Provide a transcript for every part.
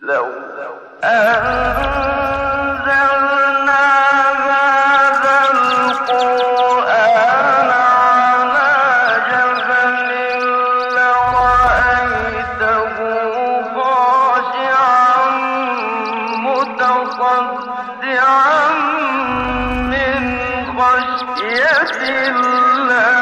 لو أنزلنا هذا القرآن على جبل لرأيته خاشعا متصدعا من خشية الله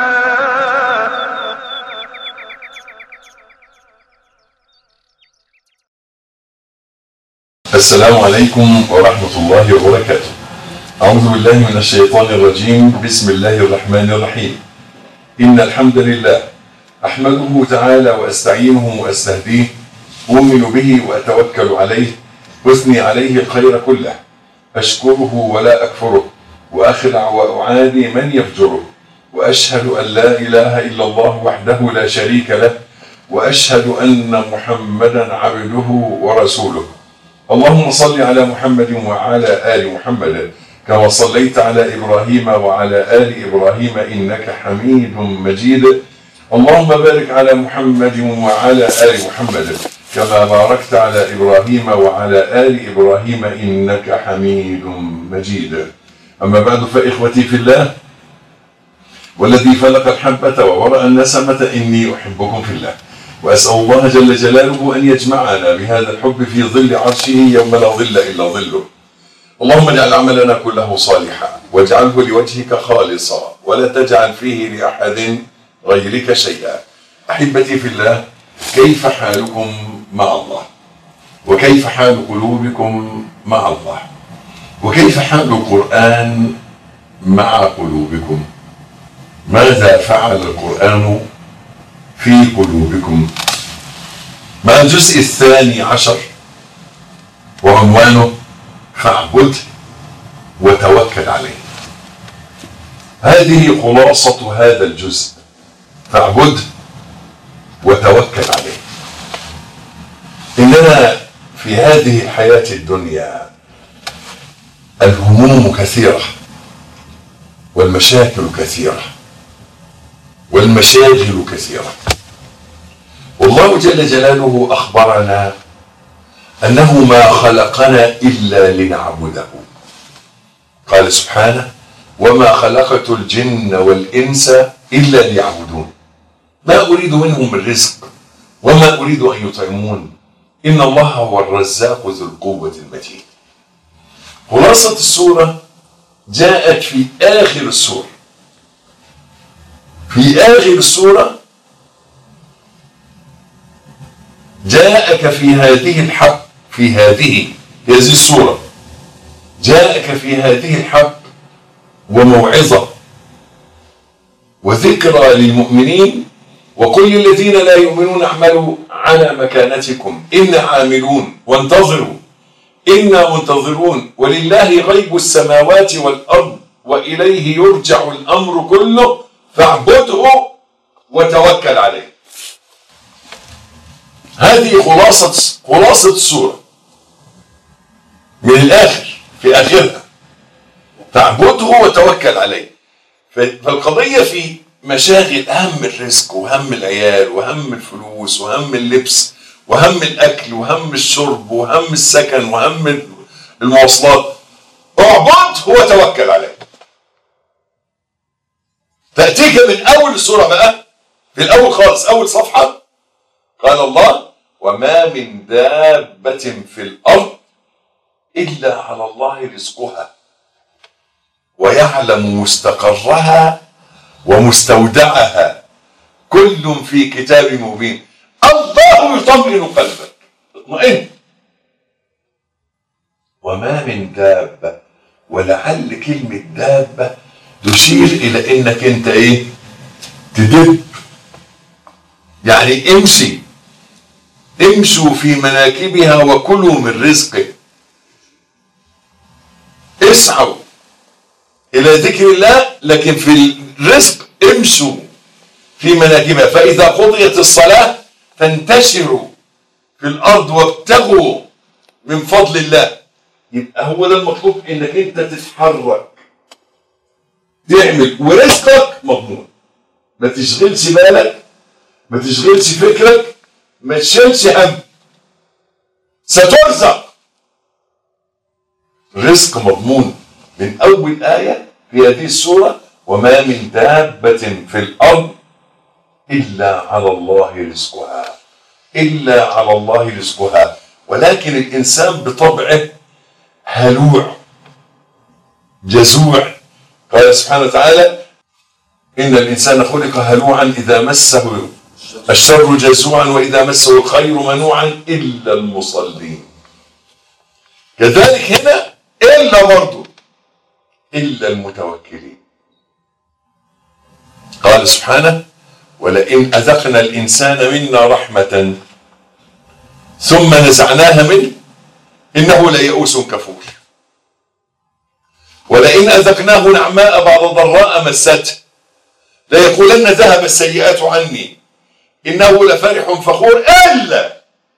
السلام عليكم ورحمة الله وبركاته أعوذ بالله من الشيطان الرجيم بسم الله الرحمن الرحيم إن الحمد لله أحمده تعالى وأستعينه وأستهديه أؤمن به وأتوكل عليه وأثني عليه الخير كله أشكره ولا أكفره وأخلع وأعادي من يفجره وأشهد أن لا إله إلا الله وحده لا شريك له وأشهد أن محمدا عبده ورسوله اللهم صل على محمد وعلى آل محمد كما صليت على إبراهيم وعلى آل إبراهيم إنك حميد مجيد اللهم بارك على محمد وعلى آل محمد كما باركت على إبراهيم وعلى آل إبراهيم إنك حميد مجيد أما بعد فإخوتي في الله والذي فلق الحبة وورأ النسمة إني أحبكم في الله وأسأل الله جل جلاله أن يجمعنا بهذا الحب في ظل عرشه يوم لا ظل إلا ظله اللهم اجعل عملنا كله صالحا واجعله لوجهك خالصا ولا تجعل فيه لأحد غيرك شيئا أحبتي في الله كيف حالكم مع الله وكيف حال قلوبكم مع الله وكيف حال القرآن مع قلوبكم ماذا فعل القرآن في قلوبكم مع الجزء الثاني عشر وعنوانه فاعبد وتوكل عليه هذه خلاصة هذا الجزء فاعبد وتوكل عليه إننا في هذه الحياة الدنيا الهموم كثيرة والمشاكل كثيره والمشاغل كثيرة والله جل جلاله أخبرنا أنه ما خلقنا إلا لنعبده قال سبحانه وما خلقت الجن والإنس إلا ليعبدون ما أريد منهم من رزق وما أريد أن يطعمون إن الله هو الرزاق ذو القوة المتين خلاصة السورة جاءت في آخر السورة في آخر السورة جاءك في هذه الحق في هذه هذه السورة جاءك في هذه الحق وموعظة وذكرى للمؤمنين وكل الذين لا يؤمنون اعملوا على مكانتكم إنا عاملون وانتظروا إنا منتظرون ولله غيب السماوات والأرض وإليه يرجع الأمر كله فاعبده وتوكل عليه هذه خلاصة خلاصة السورة من الآخر في آخرها فاعبده وتوكل عليه فالقضية في مشاغل أهم الرزق وهم العيال وهم الفلوس وهم اللبس وهم الأكل وهم الشرب وهم السكن وهم المواصلات اعبده وتوكل عليه تأتيك من أول السورة بقى في الأول خالص أول صفحة قال الله وما من دابة في الأرض إلا على الله رزقها ويعلم مستقرها ومستودعها كل في كتاب مبين الله يطمئن قلبك اطمئن وما من دابة ولعل كلمة دابة تشير الى انك انت ايه تدب يعني امشي امشوا في مناكبها وكلوا من رزقه اسعوا الى ذكر الله لكن في الرزق امشوا في مناكبها فاذا قضيت الصلاه فانتشروا في الارض وابتغوا من فضل الله يبقى هو ده المطلوب انك انت تتحرك تعمل ورزقك مضمون ما تشغلش بالك ما تشغلش فكرك ما تشيلش هم سترزق رزق مضمون من أول آية في هذه السورة وما من دابة في الأرض إلا على الله رزقها إلا على الله رزقها ولكن الإنسان بطبعه هلوع جزوع قال سبحانه وتعالى إن الإنسان خلق هلوعا إذا مسه الشر جزوعا وإذا مسه الخير منوعا إلا المصلين كذلك هنا إلا برضه إلا المتوكلين قال سبحانه ولئن أذقنا الإنسان منا رحمة ثم نزعناها منه إنه ليئوس كفور ولئن أذقناه نعماء بعد ضراء مسته ليقولن ذهب السيئات عني إنه لفرح فخور إلا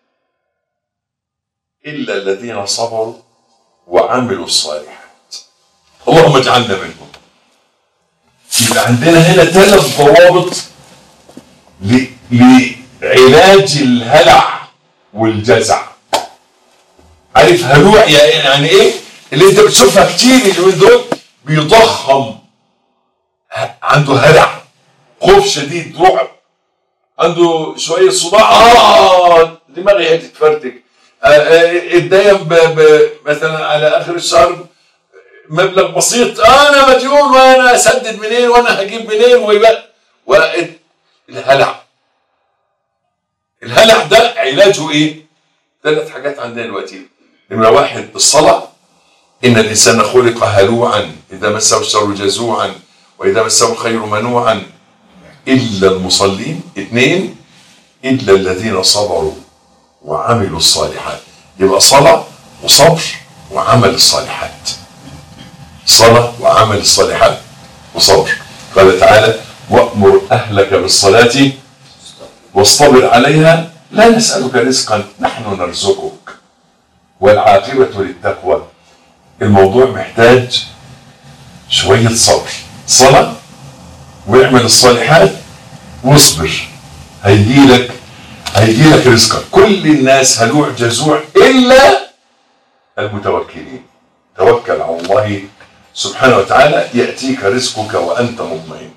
إلا الذين صبروا وعملوا الصالحات اللهم اجعلنا منهم يبقى عندنا هنا ثلاث ضوابط ل- لعلاج الهلع والجزع عارف هلوع يعني ايه اللي انت بتشوفها كتير اليومين دول بيضخم ه- عنده هلع خوف شديد رعب عنده شويه صداع اه دماغي هتتفرتك آه، آه، اتدين ب- ب- مثلا على اخر الشهر مبلغ بسيط آه انا مديون وانا اسدد منين وانا هجيب منين ويبقى والهلع الهلع ده علاجه ايه؟ ثلاث حاجات عندنا دلوقتي نمرة واحد الصلاة إن الإنسان خلق هلوعا إذا مسه الشر جزوعا وإذا مسه الخير منوعا إلا المصلين اثنين إلا الذين صبروا وعملوا الصالحات يبقى صلاة وصبر وعمل الصالحات صلاة وعمل الصالحات وصبر قال تعالى وأمر أهلك بالصلاة واصطبر عليها لا نسألك رزقا نحن نرزقك والعاقبة للتقوى الموضوع محتاج شوية صبر صلاة واعمل الصالحات واصبر هيجيلك هيجيلك رزقك كل الناس هلوع جزوع إلا المتوكلين توكل على الله سبحانه وتعالى يأتيك رزقك وأنت مطمئن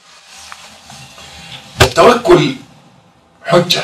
التوكل حجة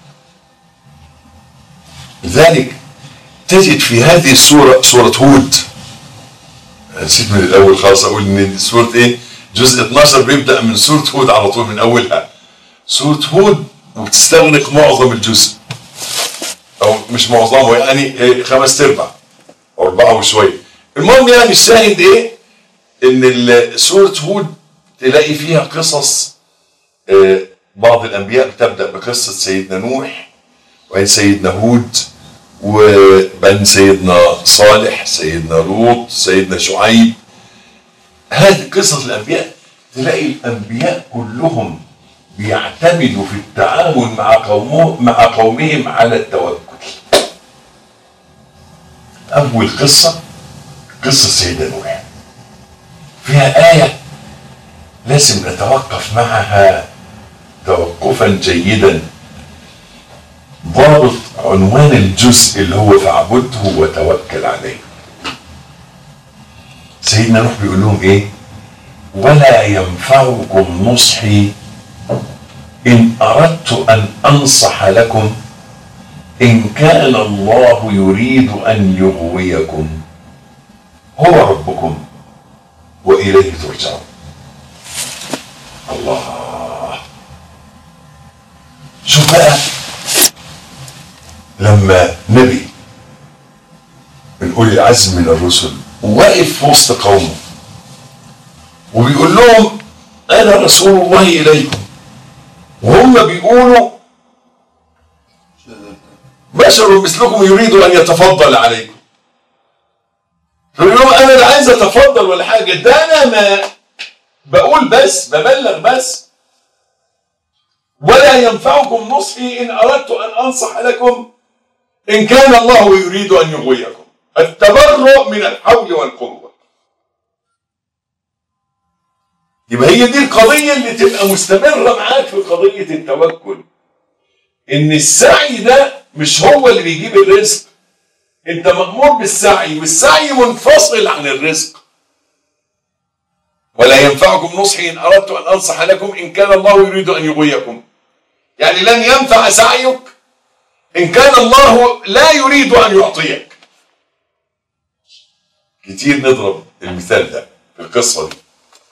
لذلك تجد في هذه السورة سورة هود نسيت من الأول خالص أقول إن سورة إيه جزء 12 بيبدأ من سورة هود على طول من أولها سورة هود وتستغرق معظم الجزء أو مش معظمه يعني إيه خمس أرباع أو أربعة وشوية المهم يعني الشاهد إيه إن ال- سورة هود تلاقي فيها قصص آه، بعض الأنبياء بتبدأ بقصة سيدنا نوح وبعدين سيدنا هود وبعدين سيدنا صالح سيدنا لوط سيدنا شعيب هذه قصص الأنبياء تلاقي الأنبياء كلهم بيعتمدوا في التعامل مع قومهم مع قومهم على التوكل أول قصة قصة سيدنا نوح فيها آية لازم نتوقف معها توقفا جيدا ضابط عنوان الجزء اللي هو فاعبده وتوكل عليه سيدنا نوح بيقول لهم ايه ولا ينفعكم نصحي ان اردت ان انصح لكم ان كان الله يريد ان يغويكم هو ربكم واليه ترجعون الله شوف بقى لما نبي من اولي العزم من الرسل واقف في وسط قومه وبيقول لهم انا رسول الله اليكم وهم بيقولوا بشر مثلكم يريد ان يتفضل عليكم فبيقول لهم انا لا عايز اتفضل ولا حاجه ده انا ما بقول بس ببلغ بس ولا ينفعكم نصحي ان اردت ان انصح لكم ان كان الله يريد ان يغويكم التبرؤ من الحول والقوه يبقى هي دي القضيه اللي تبقى مستمره معاك في قضيه التوكل ان السعي ده مش هو اللي بيجيب الرزق انت مأمور بالسعي والسعي منفصل عن الرزق ولا ينفعكم نصحي ان اردت ان انصح لكم ان كان الله يريد ان يغويكم يعني لن ينفع سعيك ان كان الله لا يريد ان يعطيك كتير نضرب المثال ده في القصه دي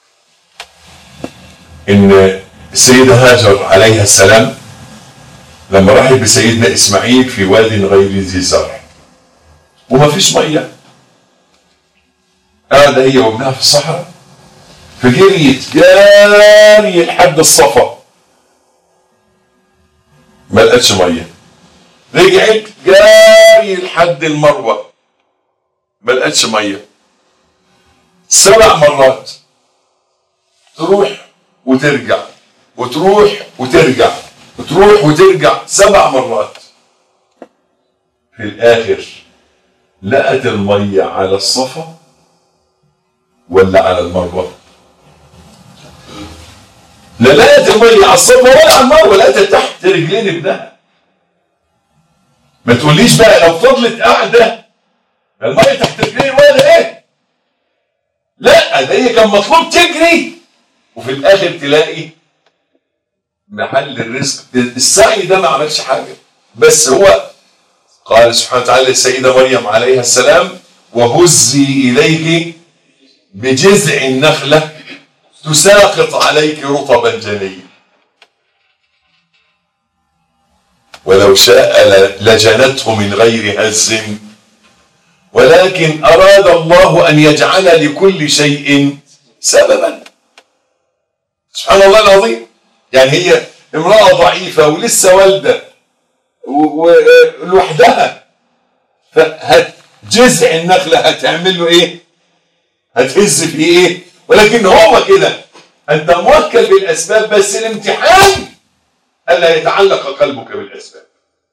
ان السيده هاجر عليها السلام لما راحت بسيدنا اسماعيل في واد غير ذي زرع وما فيش ميه قاعده هي وابنها في الصحراء فجريت جاري لحد الصفا ما لقتش ميه رجعت جاري لحد المروه ما لقتش ميه سبع مرات تروح وترجع وتروح وترجع وتروح وترجع سبع مرات في الاخر لقت الميه على الصفا ولا على المروه لا لقت الميه على الصفا ولا على المروه لقيتها تحت رجلين ابنها ما تقوليش بقى لو فضلت قاعده الميه تحت رجلين ولا ايه لا ده هي كان مطلوب تجري وفي الاخر تلاقي محل الرزق السعي ده ما عملش حاجه بس هو قال سبحانه وتعالى للسيده مريم عليها السلام وهزي اليك بجذع النخله تساقط عليك رطبا جنيا ولو شاء لجنته من غير هز ولكن اراد الله ان يجعل لكل شيء سببا سبحان الله العظيم يعني هي امراه ضعيفه ولسه والده ولوحدها فهت جذع النخله هتعمل له ايه؟ هتهز فيه ايه؟ ولكن هو كده انت موكل بالاسباب بس الامتحان الا يتعلق قلبك بالاسباب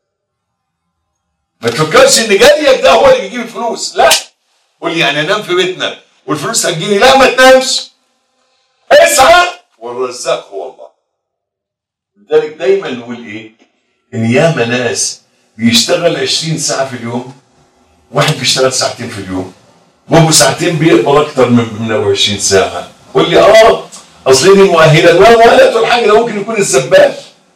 ما تفكرش ان جاريك ده هو اللي بيجيب الفلوس لا قول لي يعني انام في بيتنا والفلوس هتجيني لا ما تنامش اسعى والرزاق هو الله لذلك دايما نقول ايه ان ياما ناس بيشتغل 20 ساعه في اليوم واحد بيشتغل ساعتين في اليوم وابو ساعتين بيقبض اكتر من من ابو 20 ساعه قول لي اه اصل دي مؤهلات ولا مؤهلات ولا حاجه ده ممكن يكون السباب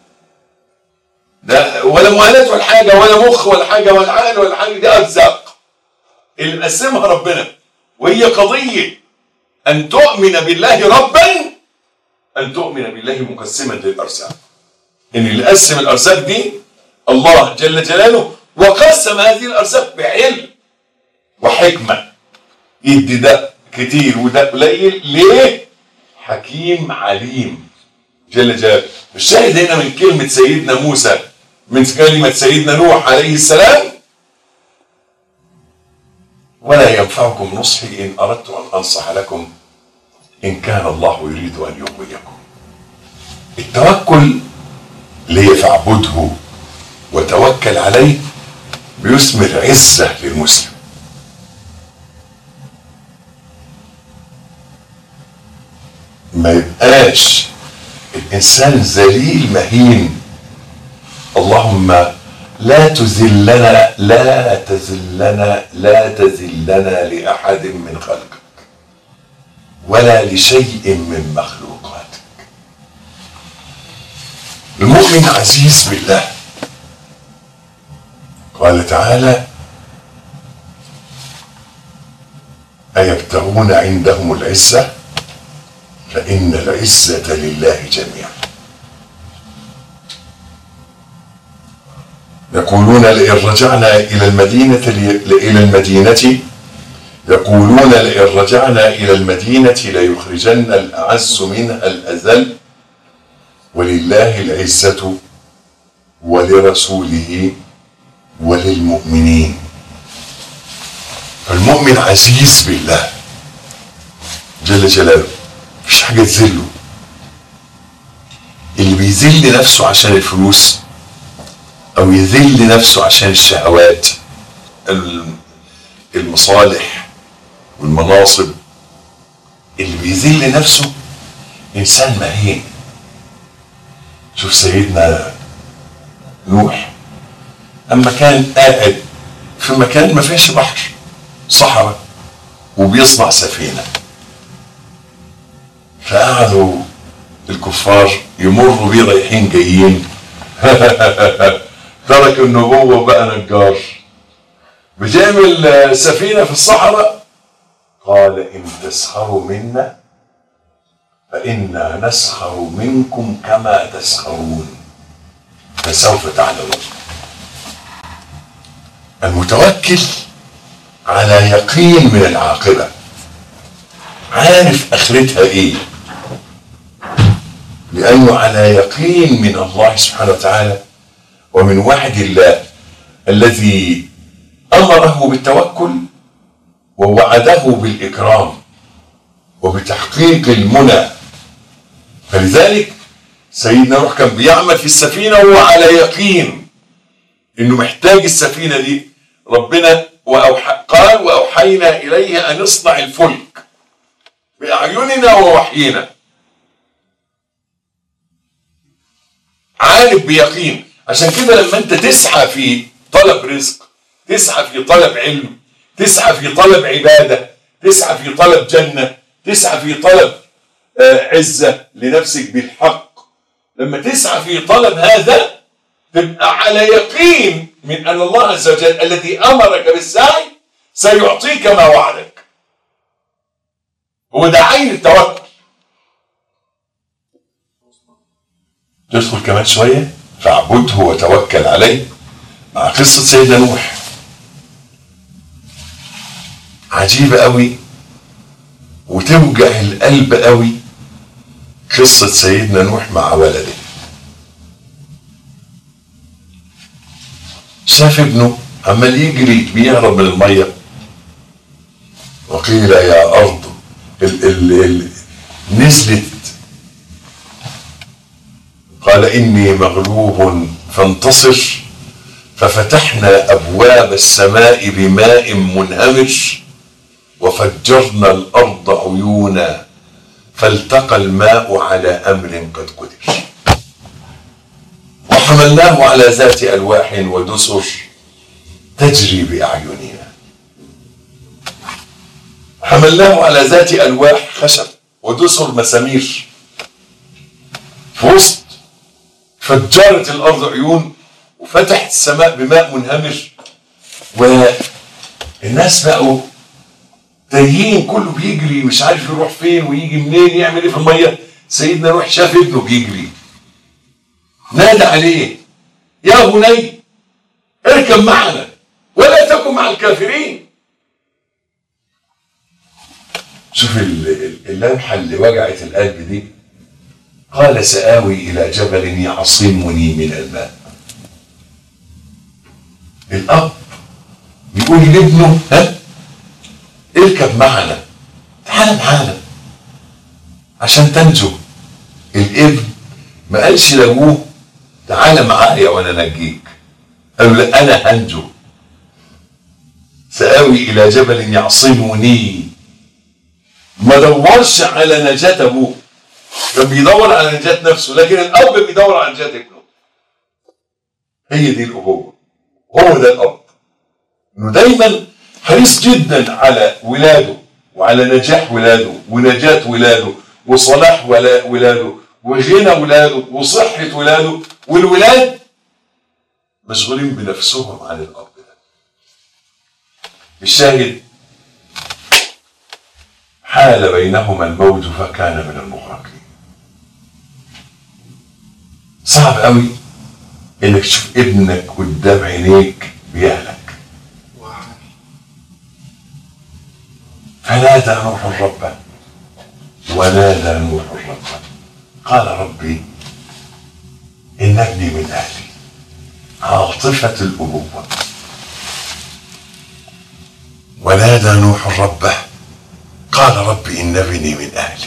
ده ولا مؤهلات ولا حاجه ولا مخ ولا حاجه ولا عقل ولا حاجه دي ارزاق اللي مقسمها ربنا وهي قضيه ان تؤمن بالله ربا ان تؤمن بالله مقسما للارزاق ان اللي قسم الارزاق دي الله جل جلاله وقسم هذه الارزاق بعلم وحكمه يدي ده كتير وده قليل ليه؟ حكيم عليم جل جلاله الشاهد هنا من كلمة سيدنا موسى من كلمة سيدنا نوح عليه السلام ولا ينفعكم نصحي إن أردت أن أنصح لكم إن كان الله يريد أن يغويكم التوكل ليه فاعبده وتوكل عليه بيثمر عزة للمسلم ما يبقاش الانسان ذليل مهين اللهم لا تذلنا لا تذلنا لا تذلنا لاحد من خلقك ولا لشيء من مخلوقاتك المؤمن عزيز بالله قال تعالى أيبتغون عندهم العزة فإن العزة لله جميعا يقولون لئن رجعنا إلى المدينة إلى المدينة يقولون لئن رجعنا إلى المدينة ليخرجن الأعز منها الأذل ولله العزة ولرسوله وللمؤمنين المؤمن عزيز بالله جل جلاله مفيش حاجة تذله اللي بيذل نفسه عشان الفلوس أو يذل نفسه عشان الشهوات المصالح والمناصب اللي بيذل نفسه إنسان مهين شوف سيدنا نوح أما كان قاعد في مكان ما فيهش بحر صحراء وبيصنع سفينة فقعدوا الكفار يمروا بيه رايحين جايين ترك النبوة بقى نجار بتعمل آه، سفينة في الصحراء قال إن تسخروا منا فإنا نسخر منكم كما تسخرون فسوف تعلمون المتوكل على يقين من العاقبة عارف اخرتها ايه لانه على يقين من الله سبحانه وتعالى ومن وعد الله الذي امره بالتوكل ووعده بالاكرام وبتحقيق المنى فلذلك سيدنا نوح كان بيعمل في السفينه وهو على يقين انه محتاج السفينه دي ربنا وأوح... قال واوحينا اليه ان اصنع الفلك باعيننا ووحينا عارف بيقين عشان كده لما انت تسعى في طلب رزق تسعى في طلب علم تسعى في طلب عباده تسعى في طلب جنه تسعى في طلب آه، عزه لنفسك بالحق لما تسعى في طلب هذا تبقى على يقين من ان الله عز وجل الذي امرك بالسعي سيعطيك ما وعدك هو ده عين التوكل تدخل كمان شويه فاعبده وتوكل عليه مع قصه سيدنا نوح عجيبه قوي وتوجع القلب قوي قصه سيدنا نوح مع ولده شاف ابنه عمال يجري بيهرب من الميه وقيل يا ارض ال ال ال نزلت قال اني مغلوب فانتصر ففتحنا ابواب السماء بماء منهمر وفجرنا الارض عيونا فالتقى الماء على امر قد قدر وحملناه على ذات الواح ودسر تجري باعيننا حملناه على ذات الواح خشب ودسر مسامير في وسط فجرت الارض عيون وفتحت السماء بماء منهمر والناس بقوا تايهين كله بيجري مش عارف يروح فين ويجي منين يعمل ايه في الميه سيدنا نوح شاف ابنه بيجري نادى عليه يا بني اركب معنا ولا تكن مع الكافرين شوف ال- ال- اللمحة اللي وجعت القلب دي قال سآوي إلى جبل يعصمني من الماء الأب يقول لابنه ها اركب معنا تعال معانا عشان تنجو الابن ما قالش لابوه تعال معايا وانا نجيك قال له لا انا هنجو سآوي الى جبل يعصمني ما دورش على نجاة ابوه كان بيدور على نجاة نفسه لكن الاب بيدور على نجاة ابنه هي دي الابوه هو ده الاب انه دايما حريص جدا على ولاده وعلى نجاح ولاده ونجاة ولاده وصلاح ولا- ولاده وغنى ولاده وصحة ولاده والولاد مشغولين بنفسهم عن الأب ده الشاهد حال بينهما الموج فكان من المغرقين صعب قوي انك تشوف ابنك قدام عينيك بيهلك فنادى نوح ربه ونادى نوح ربه قال ربي إن ابني من أهلي عاطفة الأبوة ونادى نوح ربه قال ربي إن ابني من أهلي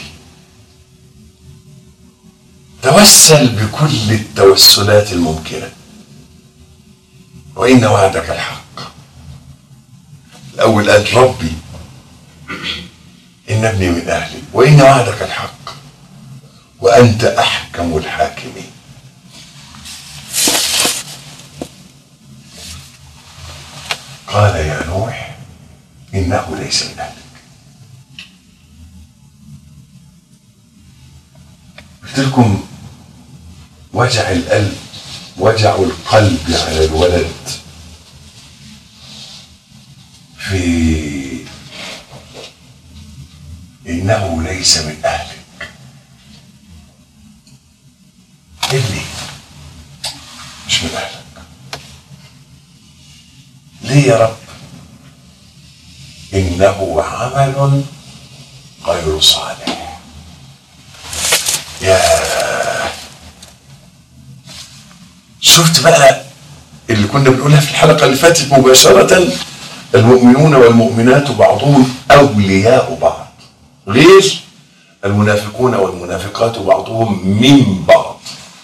توسل بكل التوسلات الممكنة وإن وعدك الحق الأول قال ربي إن ابني من أهلي وإن وعدك الحق وأنت أحكم الحاكمين قال يا نوح إنه ليس من أهلك قلت لكم وجع القلب وجع القلب على الولد في إنه ليس من أهلك ابني مش من أهلك ليه يا رب إنه عمل غير صالح يا شفت بقى اللي كنا بنقولها في الحلقة اللي فاتت مباشرة المؤمنون والمؤمنات بعضهم أولياء بعض غير المنافقون والمنافقات بعضهم من بعض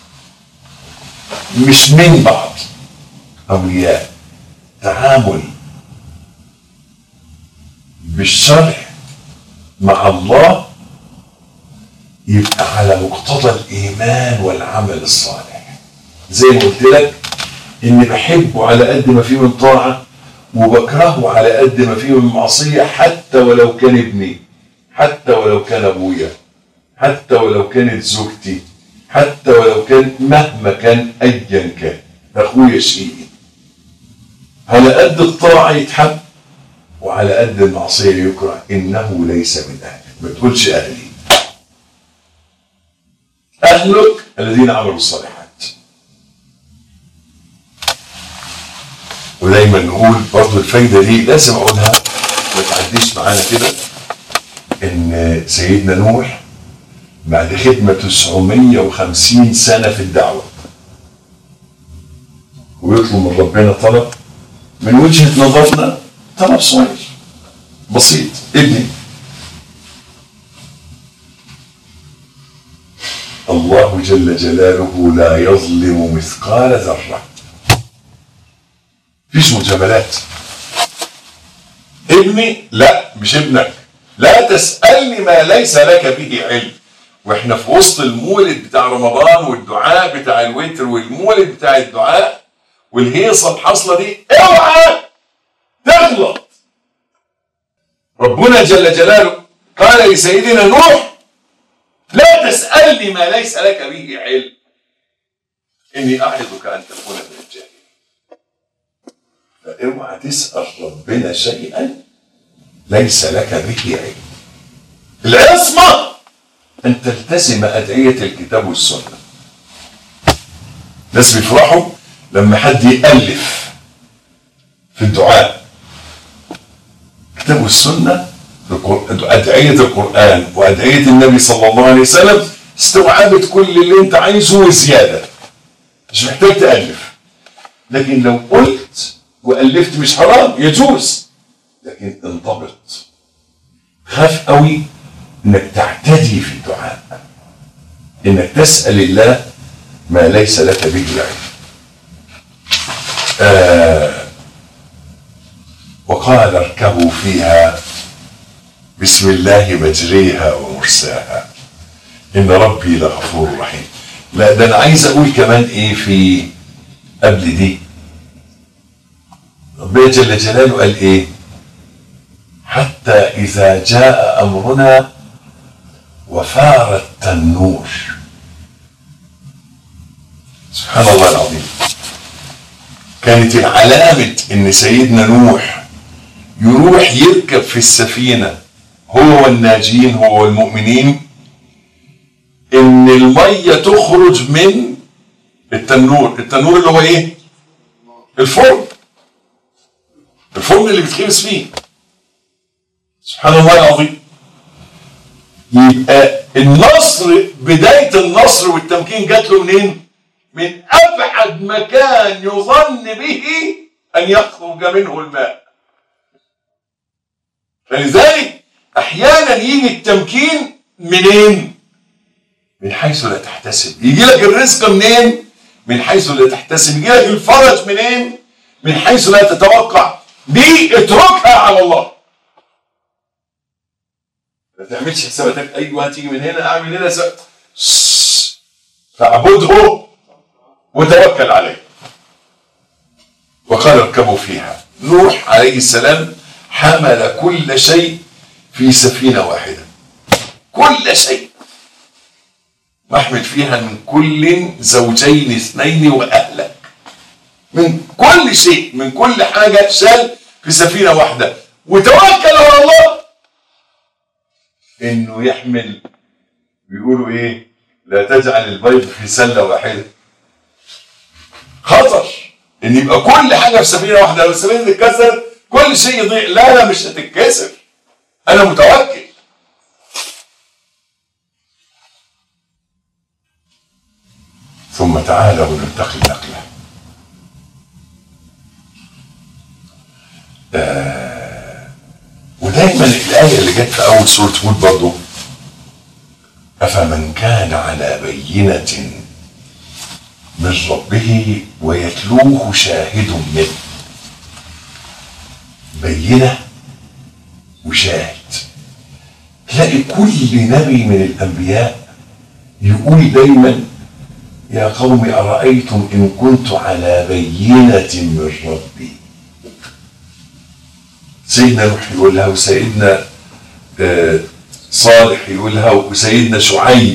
مش من بعض أولياء تعامل بالشرع مع الله يبقى على مقتضى الإيمان والعمل الصالح زي ما قلت لك إني بحبه على قد ما فيه من طاعة وبكرهه على قد ما فيه من معصية حتى ولو كان ابني حتى ولو كان أبويا حتى ولو كانت زوجتي حتى ولو كان مهما كان أيا كان أخويا شقيقي على قد الطاعة يتحب وعلى قد المعصية يكره إنه ليس من أهلك ما تقولش أهلي أهلك الذين عملوا الصالحات ودايما نقول برضو الفايدة دي لازم أقولها ما تعديش معانا كده إن سيدنا نوح بعد خدمة 950 سنة في الدعوة ويطلب من ربنا طلب من وجهة نظرنا طلب صغير بسيط ابني الله جل جلاله لا يظلم مثقال ذرة فيش مجاملات ابني لا مش ابنك لا تسألني ما ليس لك به علم واحنا في وسط المولد بتاع رمضان والدعاء بتاع الوتر والمولد بتاع الدعاء والهيصه الحاصله دي اوعى تغلط ربنا جل جلاله قال لسيدنا نوح لا تسألني ما ليس لك به علم إني أعظك أن تكون من الجاهلين فاوعى تسأل ربنا شيئا ليس لك به علم العصمة أن تلتزم أدعية الكتاب والسنة ناس بيفرحوا لما حد يألف في الدعاء الكتاب والسنة أدعية القرآن وأدعية النبي صلى الله عليه وسلم استوعبت كل اللي أنت عايزه وزيادة مش محتاج تألف لكن لو قلت وألفت مش حرام يجوز لكن انضبط خاف قوي انك تعتدي في الدعاء انك تسأل الله ما ليس لك به علم آه وقال اركبوا فيها بسم الله مجريها ومرساها ان ربي لغفور رحيم لا ده انا عايز اقول كمان ايه في قبل دي ربنا جل جلاله قال ايه حتى اذا جاء امرنا وفار التنور سبحان الله العظيم كانت العلامة ان سيدنا نوح يروح يركب في السفينة هو والناجين هو والمؤمنين ان المية تخرج من التنور التنور اللي هو ايه الفرن الفرن اللي بتخبز فيه سبحان الله العظيم يبقى النصر بداية النصر والتمكين جات له منين؟ من أبعد مكان يظن به أن يخرج منه الماء فلذلك أحيانا يجي التمكين منين؟ من حيث لا تحتسب يجي لك الرزق منين؟ من حيث لا تحتسب يجي لك الفرج منين؟ من حيث لا تتوقع دي اتركها على الله ما تعملش حساباتك ايوه هتيجي من هنا اعمل هنا س... فاعبده وتوكل عليه وقال اركبوا فيها نوح عليه السلام حمل كل شيء في سفينة واحدة كل شيء واحمل فيها من كل زوجين اثنين وأهلك من كل شيء من كل حاجة شال في سفينة واحدة وتوكل على الله انه يحمل بيقولوا ايه لا تجعل البيض في سلة واحدة خطر ان يبقى كل حاجة في سفينة واحدة لو السفينة تتكسر كل شيء يضيع لا لا مش هتتكسر انا متوكل ثم تعالوا ننتقل نقله ودايما الآية اللي جت في أول سورة هود برضه أفمن كان على بينة من ربه ويتلوه شاهد منه بينة وشاهد تلاقي كل نبي من الأنبياء يقول دايما يا قوم أرأيتم إن كنت على بينة من ربي سيدنا نوح يقولها وسيدنا آه، صالح يقولها وسيدنا شعيب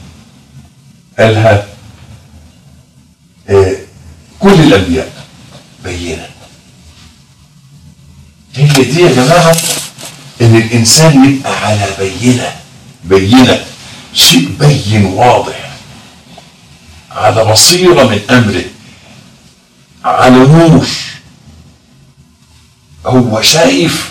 قالها آه، كل الانبياء بينه هي دي يا جماعه ان الانسان يبقى على بينه بينه شيء بين واضح على بصيره من امره على نور هو شايف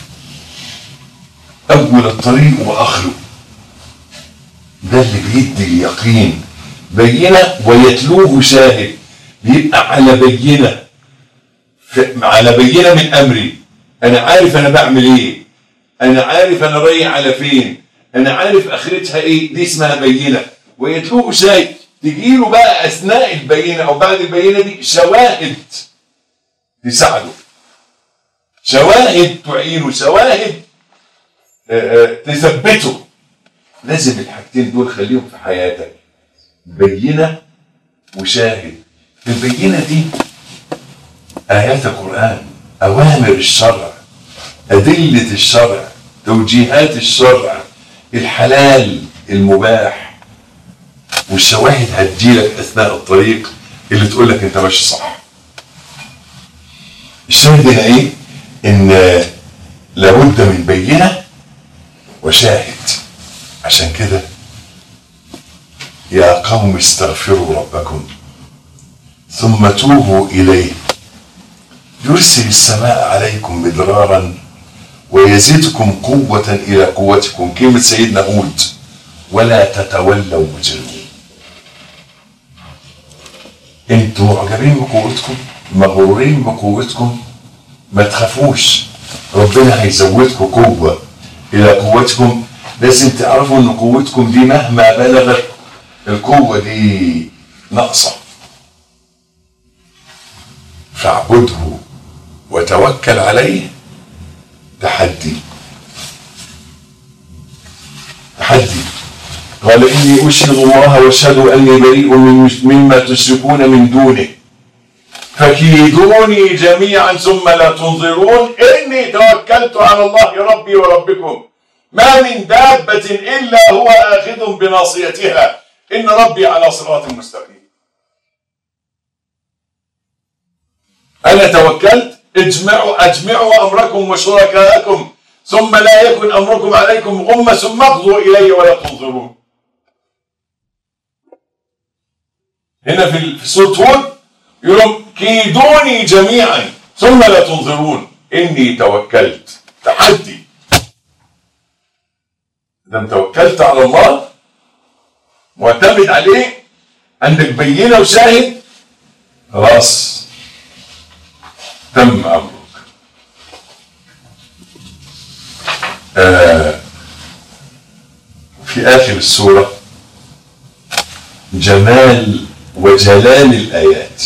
اول الطريق واخره ده اللي بيدي اليقين بينه ويتلوه شاهد بيبقى على بينه ف- على بينه من امري انا عارف انا بعمل ايه انا عارف انا رايح على فين انا عارف اخرتها ايه دي اسمها بينه ويتلوه شاهد تجيله بقى اثناء البينه او بعد البينه دي شواهد تساعده شواهد تعينه شواهد آه، آه، تثبته لازم الحاجتين دول خليهم في حياتك بينة وشاهد البينة دي آيات القرآن أوامر الشرع أدلة الشرع توجيهات الشرع الحلال المباح والشواهد هتجيلك أثناء الطريق اللي تقول لك أنت ماشي صح الشاهد هنا ايه ان لابد من بينه وشاهد عشان كده يا قوم استغفروا ربكم ثم توبوا اليه يرسل السماء عليكم مدرارا ويزيدكم قوة إلى قوتكم كلمة سيدنا هود ولا تتولوا مجرمين انتوا معجبين بقوتكم مغرورين بقوتكم ما تخافوش ربنا هيزودكم قوة إلى قوتكم لازم تعرفوا إن قوتكم دي مهما بلغت القوة دي ناقصة فاعبده وتوكل عليه تحدي تحدي قال إني أشهد الله واشهد أني بريء من- مما تشركون من دونه فكيدوني جميعا ثم لا تنظرون إني توكلت على الله ربي وربكم ما من دابة إلا هو آخذ بناصيتها إن ربي على صراط مستقيم أنا توكلت اجمعوا أجمعوا أمركم وشركاءكم ثم لا يكن أمركم عليكم غمة ثم اقضوا إلي ولا تنظرون هنا في في سورة هود يقولون كيدوني جميعا ثم لا تنظرون إني توكلت تحدي إذا توكلت على الله معتمد عليه عندك بينة وشاهد خلاص تم أمرك آه في آخر السورة جمال وجلال الآيات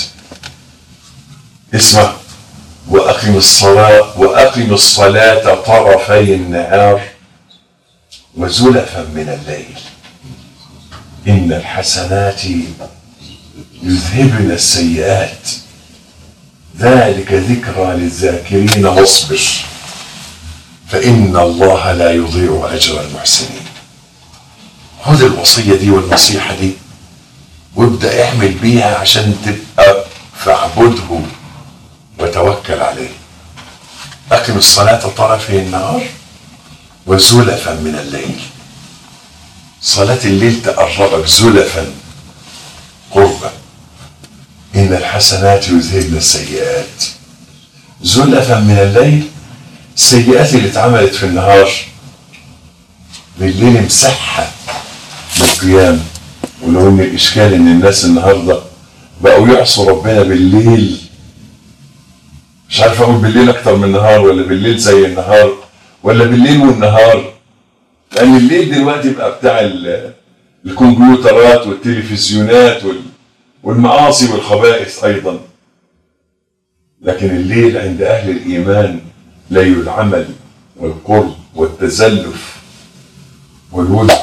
اسمع وأقم الصلاة وأقم الصلاة طرفي النهار وزلفا من الليل إن الحسنات يذهبن السيئات ذلك ذكرى للذاكرين واصبر فإن الله لا يضيع أجر المحسنين خذ الوصية دي والنصيحة دي وابدأ اعمل بيها عشان تبقى فاعبده وتوكل عليه أقم الصلاة طرفي النهار وزلفا من الليل صلاة الليل تقربك زلفا قربا إن الحسنات يذهبن السيئات زلفا من الليل السيئات اللي اتعملت في النهار بالليل مسحها بالقيام ولو ان الاشكال ان الناس النهارده بقوا يعصوا ربنا بالليل مش عارف اقول بالليل اكتر من النهار ولا بالليل زي النهار ولا بالليل والنهار لان الليل دلوقتي بقى بتاع ال- الكمبيوترات والتلفزيونات وال- والمعاصي والخبائث ايضا لكن الليل عند اهل الايمان ليل العمل والقرب والتزلف والود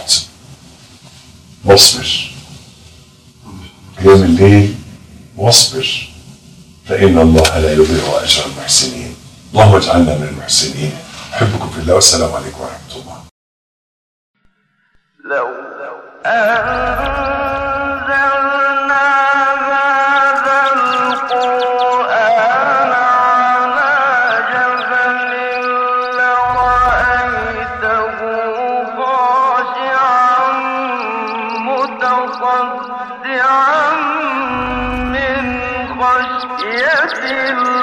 واصبر قيام الليل واصبر فإن الله لا يضيع أجر المحسنين اللهم اجعلنا من المحسنين أحبكم في الله والسلام عليكم ورحمة الله لو أنزلنا هذا القرآن على جبل لرأيته خاشعا متصدعا من خشية الله